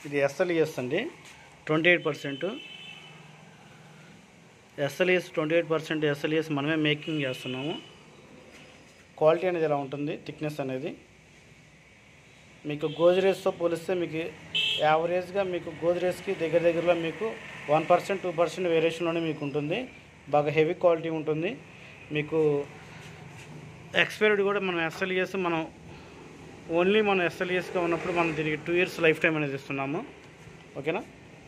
ఇది ఎస్ఎల్ఈఎస్ అండి twenty eight percent S L E S twenty eight percent S L E S మనమే మేకింగ్ చేస్తున్నాము క్వాలిటీ అనేది ఎలా ఉంటుంది థిక్నెస్ అనేది మీకు గోద్రేజ్తో పోలిస్తే మీకు యావరేజ్గా మీకు గోద్రేజ్కి దగ్గర దగ్గరలో మీకు వన్ పర్సెంట్ టూ పర్సెంట్ వేరియేషన్లోనే మీకు ఉంటుంది బాగా హెవీ క్వాలిటీ ఉంటుంది మీకు ఎక్స్పైర్డ్ కూడా మనం ఎస్ఎల్ఈఎస్ మనం ఓన్లీ మనం ఎస్ఎల్ఈఎస్గా ఉన్నప్పుడు మనం దీనికి టూ ఇయర్స్ లైఫ్ టైం అనేది ఇస్తున్నాము ఓకేనా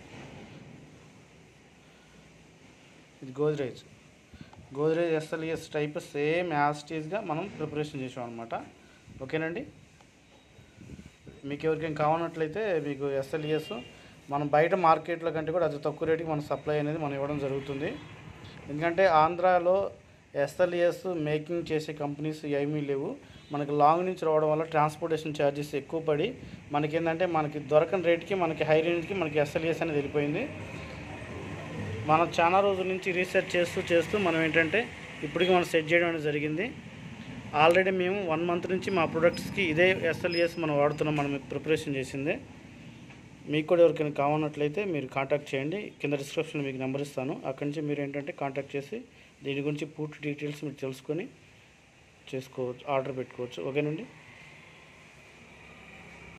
ఇది Godrej Godrej S L E S type same యాస్టీస్గా మనం ప్రిపరేషన్ చేసాం అనమాట ఓకేనండి మీకు ఎవరికైనా కావాలన్నట్లయితే మీకు ఎస్ఎల్ఈఎస్ మనం బయట మార్కెట్లో కంటే కూడా అతి తక్కువ రేటుకి మన సప్లై అనేది మనం ఇవ్వడం జరుగుతుంది ఎందుకంటే ఆంధ్రాలో ఎస్ఎల్ఈఎస్ మేకింగ్ చేసే కంపెనీస్ ఏమీ లేవు మనకి లాంగ్ నుంచి రావడం వల్ల ట్రాన్స్పోర్టేషన్ ఛార్జెస్ ఎక్కువ పడి మనకి ఏంటంటే మనకి దొరకని రేట్కి మనకి హై రేంజ్కి మనకి ఎస్ఎల్ఈఎస్ అనేది వెళ్ళిపోయింది మనం చాలా రోజుల నుంచి రీసెర్చ్ చేస్తూ చేస్తూ మనం ఏంటంటే ఇప్పటికి మనం సెట్ చేయడం అనేది జరిగింది ఆల్రెడీ మేము వన్ మంత్ నుంచి మా ప్రొడక్ట్స్కి ఇదే ఎస్ఎల్ఈఎస్ మనం వాడుతున్నాం మనం ప్రిపరేషన్ చేసిందే మీకు కూడా ఎవరికైనా కావాలన్నట్లయితే మీరు కాంటాక్ట్ చేయండి కింద డిస్క్రిప్షన్లో మీకు నెంబర్ ఇస్తాను అక్కడి నుంచి మీరు ఏంటంటే కాంటాక్ట్ చేసి దీని గురించి పూర్తి డీటెయిల్స్ మీరు తెలుసుకొని చేసుకోవచ్చు ఆర్డర్ పెట్టుకోవచ్చు ఓకేనండి